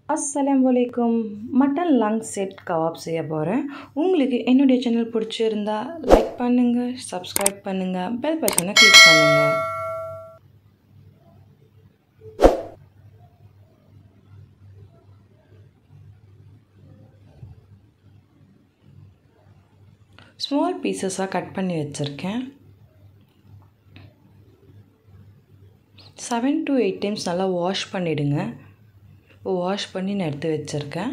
அஸ்ஸலாம் வலைக்கும் mutton lung set kebab செய்ய போகிறேன் உங்களுக்கு என்னுடைய சேனல் பிடிச்சிருந்தா லைக் பண்ணுங்கள் சப்ஸ்கிரைப் பண்ணுங்கள் பெல் பட்டனை கிளிக் பண்ணுங்கள் ஸ்மால் பீசஸாக கட் பண்ணி வச்சுருக்கேன் செவன் டு எயிட் டைம்ஸ் நல்லா வாஷ் பண்ணிவிடுங்க வாஷ் பண்ணி நான் எடுத்து வச்சுருக்கேன்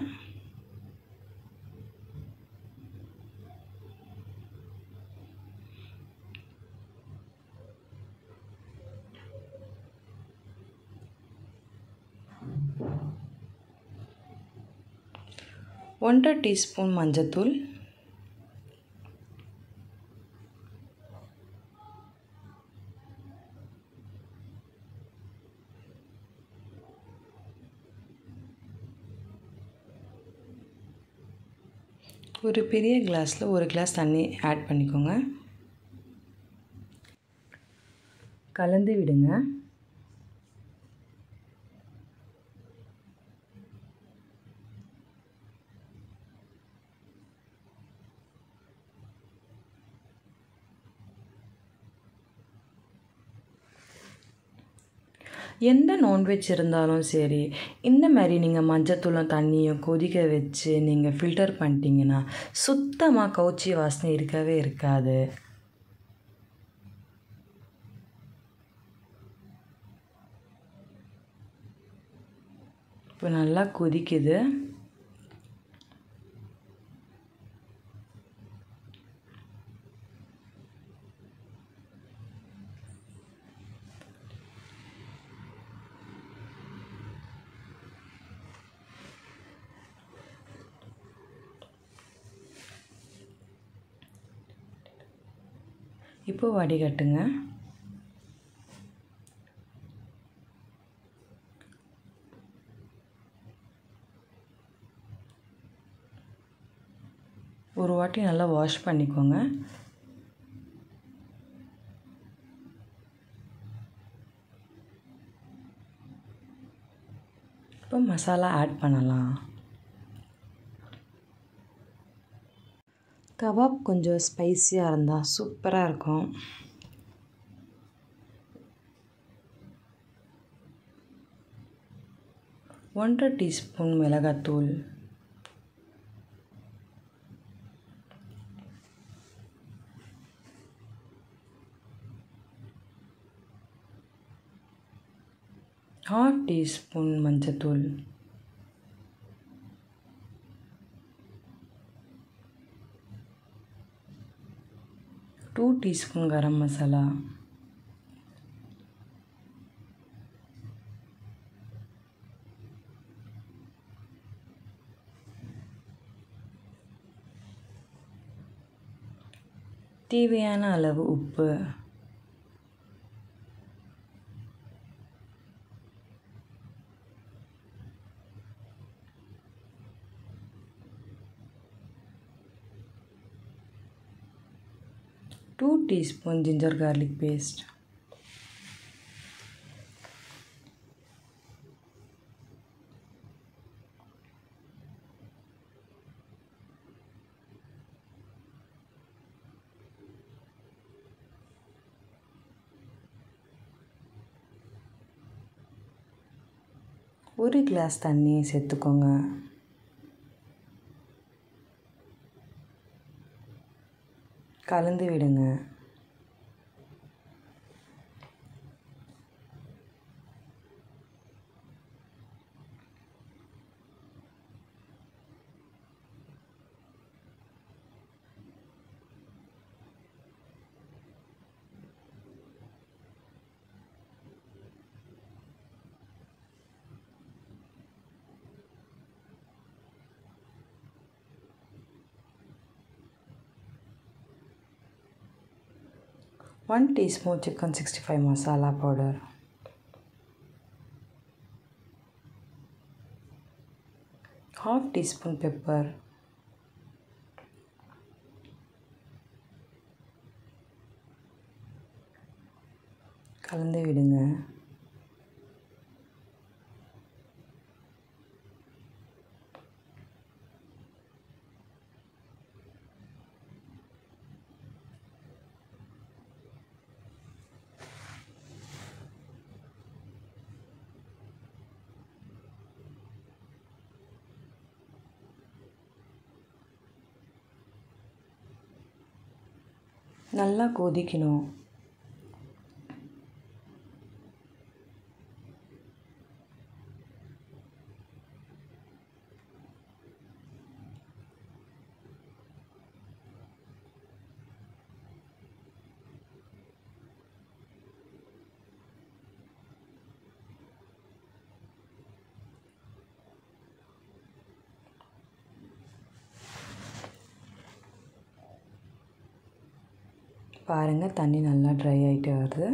ஒன்றரை டீஸ்பூன் மஞ்சத்தூள் ஒரு பெரிய கிளாஸில் ஒரு கிளாஸ் தண்ணி ஆட் பண்ணிக்கோங்க கலந்து விடுங்க எந்த நான்வெஜ் இருந்தாலும் சரி இந்த மாதிரி நீங்கள் மஞ்சத்தூளும் தண்ணியும் கொதிக்க வச்சு நீங்கள் ஃபில்டர் பண்ணிட்டீங்கன்னா சுத்தமாக கவுச்சி வாசனை இருக்கவே இருக்காது இப்போ நல்லா கொதிக்குது இப்போ வடிகட்டுங்க ஒரு வாட்டி நல்லா வாஷ் பண்ணிக்கோங்க இப்போ மசாலா ஆட் பண்ணலாம் கபாப் கொஞ்சம் ஸ்பைஸியாக இருந்தால் சூப்பராக இருக்கும் ஒன்றரை டீஸ்பூன் மிளகாத்தூள் ஹாஃப் டீஸ்பூன் மஞ்சத்தூள் டூ டீஸ்பூன் கரம் மசாலா தேவையான அளவு உப்பு two teaspoon ginger garlic paste ஒரு கிளாஸ் தண்ணி சேர்த்துக்கோங்க கலந்து விடுங்க one teaspoon chicken sixty five masala powder half teaspoon pepper கலந்து விடுங்க நல்லா கொதிக்கணும் பாருங்கள் தண்ணி நல்லா ட்ரை ஆகிட்டு வருது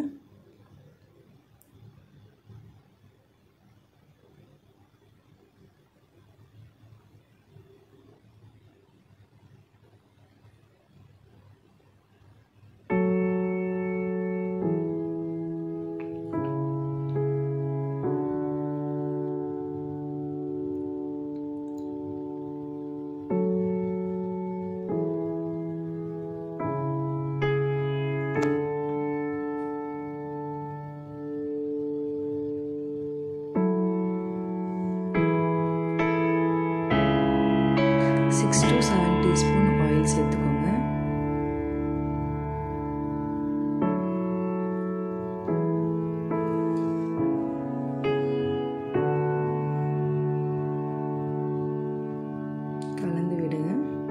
six to seven teaspoon oil சேர்த்துக்கோங்க கலந்து விடுங்க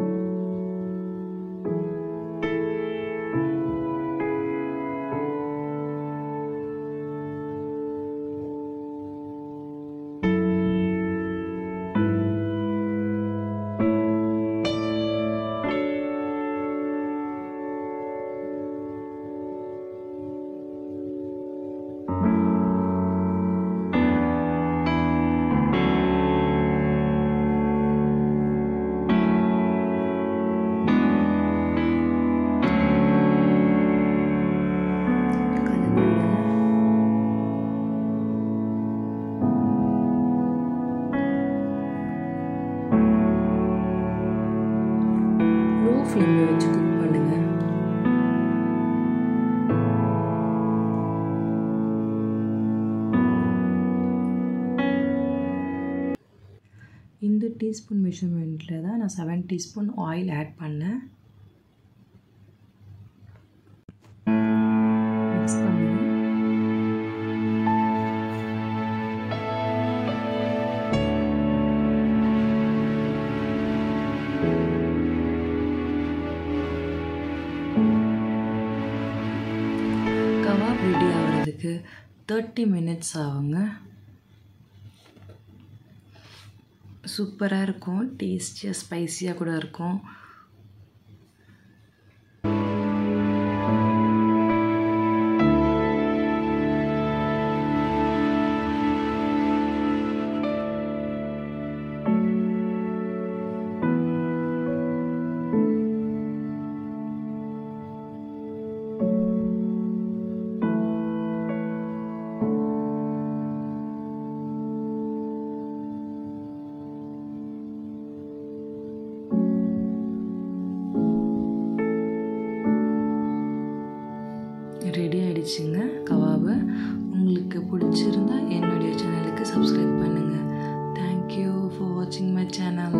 கலந்து விடுங்க லோ ஃப்ளேமில் வச்சு குக் பண்ணுங்க இந்த டீஸ்பூன் மெஷர்மெண்ட்டில் தான் நான் செவன் டீஸ்பூன் ஆயில் ஆட் பண்ணேன் மிக்ஸ் பண்ணுங்க கபாப் ரெடி ஆகிறதுக்கு தேர்ட்டி மினிட்ஸ் ஆகுங்க சூப்பராக இருக்கும் டேஸ்டியாக ஸ்பைஸியாக கூட இருக்கும் ரெடி ஆயிடுச்சுங்க கபாபு உங்களுக்கு பிடிச்சிருந்தா என்னுடைய சேனலுக்கு சப்ஸ்கிரைப் பண்ணுங்கள் தேங்க்யூ ஃபார் வாட்சிங் மை சேனல்